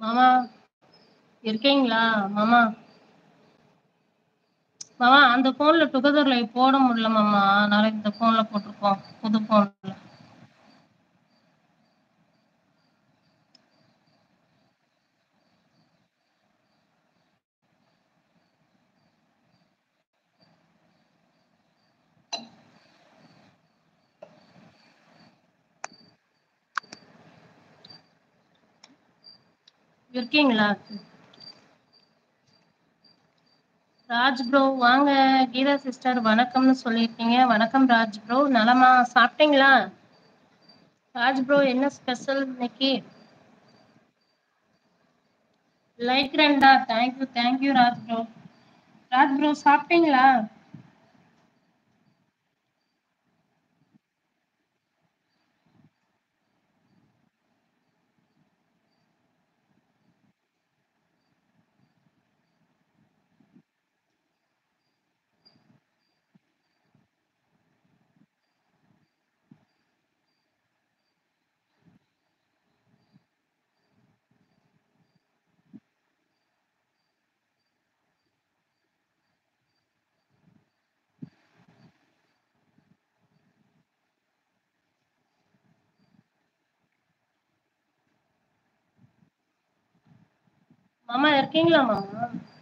மாமா இருக்கீங்களா மாமா மாமா அந்த போன்ல டுகெதர் லைவ் போட முடியல மாமா அதனால இந்த போன்ல போட்டிருக்கோம் புது போன்ல இருக்கீங்களா ராஜ் ப்ரோ வாங்க கீதா சிஸ்டர் வணக்கம்னு சொல்லியிருக்கீங்க வணக்கம் ராஜ் ப்ரோ நலமா சாப்பிட்டீங்களா ராஜ் ப்ரோ என்ன ஸ்பெஷல் இன்னைக்கு லைக் ரெண்டா thank you thank you Raj bro Raj bro சாப்பிட்டீங்களா மாமா இருக்கீங்களா மாமா